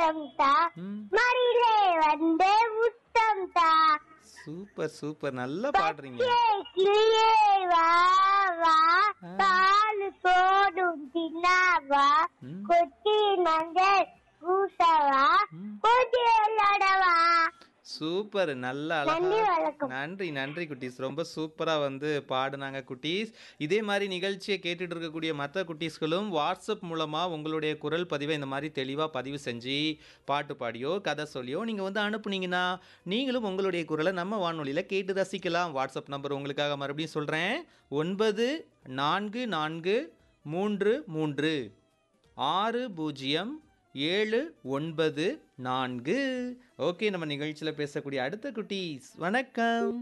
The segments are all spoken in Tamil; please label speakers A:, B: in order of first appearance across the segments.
A: முத்தம் தா
B: ம்
A: மடியிலே வந்து முத்தம் தா
B: சூப்பர் சூப்பர் நல்லா பாடுறீங்க
A: பச்சை கிளியே வா வா
B: ஆ.
A: பால் போடும் தின்னாவா
B: ம்.
A: கொட்டி மஞ்சள் பூசவா
B: ம்.
A: கொட்டி விளையாடவா
B: சூப்பர் நல்ல
A: நன்றி
B: அழகா
A: வணக்கம்
B: நன்றி நன்றி குட்டீஸ் ரொம்ப சூப்பரா வந்து பாடுனாங்க குட்டீஸ் இதே மாதிரி நிகழ்ச்சியை கேட்டுட்டு இருக்கக்கூடிய மற்ற குட்டீஸ்களும் வாட்ஸ்அப் மூலமா உங்களுடைய குரல் பதிவை இந்த மாதிரி தெளிவா பதிவு செஞ்சு பாட்டு பாடியோ கதை சொல்லியோ நீங்க வந்து அனுப்புனீங்கன்னா நீங்களும் உங்களுடைய குரலை நம்ம வானொலியில கேட்டு ரசிக்கலாம் வாட்ஸ்அப் நம்பர் உங்களுக்காக மறுபடியும் சொல்றேன் ஒன்பது நான்கு நான்கு மூன்று மூன்று ஆறு பூஜ்ஜியம் ஏழு ஒன்பது நான்கு ஓகே நம்ம நிகழ்ச்சியில் பேசக்கூடிய அடுத்த குட்டீஸ் வணக்கம்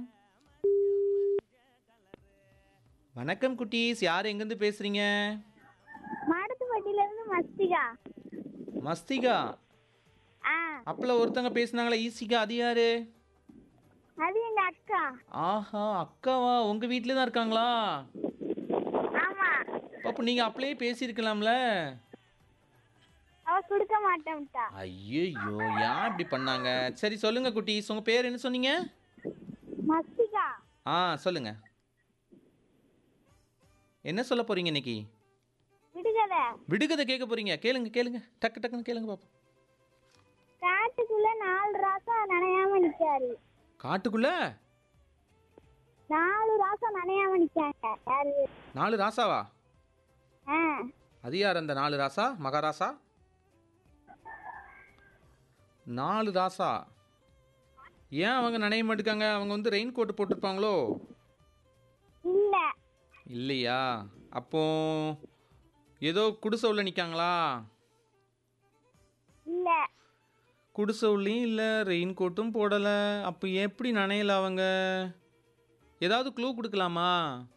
B: வணக்கம் குட்டீஸ் யார் எங்கேருந்து பேசுறீங்க
A: மாடத்துப்பட்டியில இருந்து மஸ்திகா
B: மஸ்திகா
A: ஆ
B: அப்பல ஒருத்தங்க பேசுனாங்களே ஈஸிகா அது யாரு
A: அது எங்க அக்கா
B: ஆஹா அக்காவா உங்க வீட்டிலே தான் இருக்காங்களா
A: ஆமா
B: அப்போ நீங்க அப்படியே பேசியிருக்கலாம்ல
A: அவ கொடுக்க மாட்டேன்ட்டா
B: ஐயோ ஏன் இப்படி பண்ணாங்க சரி சொல்லுங்க குட்டீஸ் உங்க பேர் என்ன சொன்னீங்க
A: மஸ்திகா
B: ஆ சொல்லுங்க என்ன சொல்ல போறீங்க இன்னைக்கு
A: விடுகதை
B: விடுகதை கேட்க போறீங்க கேளுங்க கேளுங்க டக்கு டக்குன்னு கேளுங்க பாப்போம்
A: காட்டுக்குள்ள நாலு ராசா நனையாம நிக்காரு
B: காட்டுக்குள்ள
A: நாலு ராசா நனையாம நிக்காங்க யாரு
B: நாலு ராசாவா
A: ஆ
B: அது யார் அந்த நாலு ராசா மகாராசா நாலு ராசா ஏன் அவங்க நனைய மாட்டுக்காங்க அவங்க வந்து ரெயின் கோட் போட்டிருப்பாங்களோ
A: இல்ல
B: இல்லையா அப்போ ஏதோ குடிசை உள்ள நிற்காங்களா
A: இல்ல
B: குடிசை உள்ளேயும் இல்லை ரெயின் கோட்டும் போடலை அப்போ எப்படி நனையல அவங்க ஏதாவது க்ளூ கொடுக்கலாமா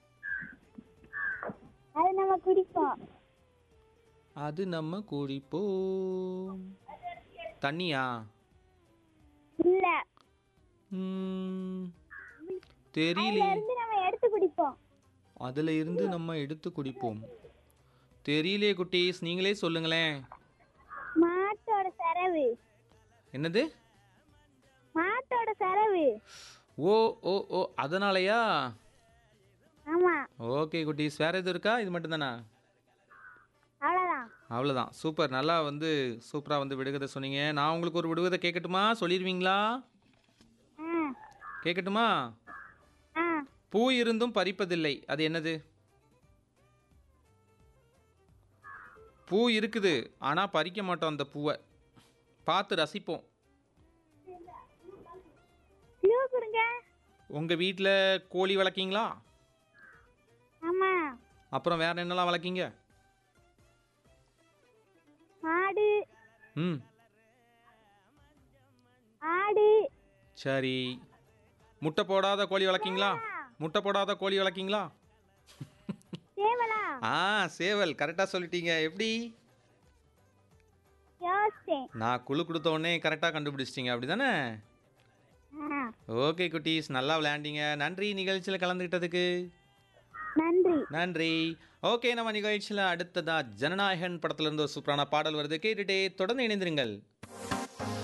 A: அது நம்ம குடிப்போம்
B: அது நம்ம குடிப்போம் தண்ணியா
A: இல்ல
B: ம்,
A: அதுல
B: தெரியலையே
A: இருந்து நம்ம எடுத்து குடிப்போம்
B: அதில் இருந்து நம்ம எடுத்து குடிப்போம் தெரியலையே குட்டீஸ் நீங்களே சொல்லுங்களேன்
A: மாட்டோட செரவு
B: என்னது
A: மாட்டோட செரவு
B: ஓ ஓ ஓ அதனாலயா
A: ஆமா
B: ஓகே குட்டீஸ் வேற எதுவும் இருக்கா இது மட்டும்தானா
A: அவ்வளவுதான்
B: அவ்வளோதான் சூப்பர் நல்லா வந்து சூப்பராக வந்து விடுகதை சொன்னீங்க நான் உங்களுக்கு ஒரு விடுகதை கேட்கட்டுமா சொல்லிடுவீங்களா
A: ஆ
B: கேட்கட்டுமா
A: ஆ
B: பூ இருந்தும் பறிப்பதில்லை அது என்னது பூ இருக்குது ஆனால் பறிக்க மாட்டோம் அந்த பூவை பார்த்து ரசிப்போம்
A: க்ளூ கொடுங்க
B: உங்கள் வீட்டில் கோழி வளர்க்கீங்களா
A: ஆமா
B: அப்புறம் வேற என்னெல்லாம் வளர்க்கீங்க
A: ஆடு
B: ம்
A: ஆடு
B: சரி முட்டை போடாத கோழி வளர்க்கீங்களா முட்டை போடாத கோழி வளர்க்கீங்களா
A: சேவலா
B: ஆ சேவல் கரெக்டாக சொல்லிட்டீங்க எப்படி
A: யோசிச்சேன்
B: நான் குழு கொடுத்த உடனே கரெக்டாக கண்டுபிடிச்சிட்டிங்க அப்படி தானே
A: ஆ
B: ஓகே குட்டீஸ் நல்லா விளையாண்டீங்க நன்றி நிகழ்ச்சியில் கலந்துக்கிட்டதுக்கு
A: நன்றி
B: நன்றி ஓகே நம்ம நிகழ்ச்சியில் அடுத்ததா ஜனநாயகன் படத்துல இருந்து ஒரு சூப்பரான பாடல் வருது கேட்டுட்டே தொடர்ந்து இணைந்திருங்கள்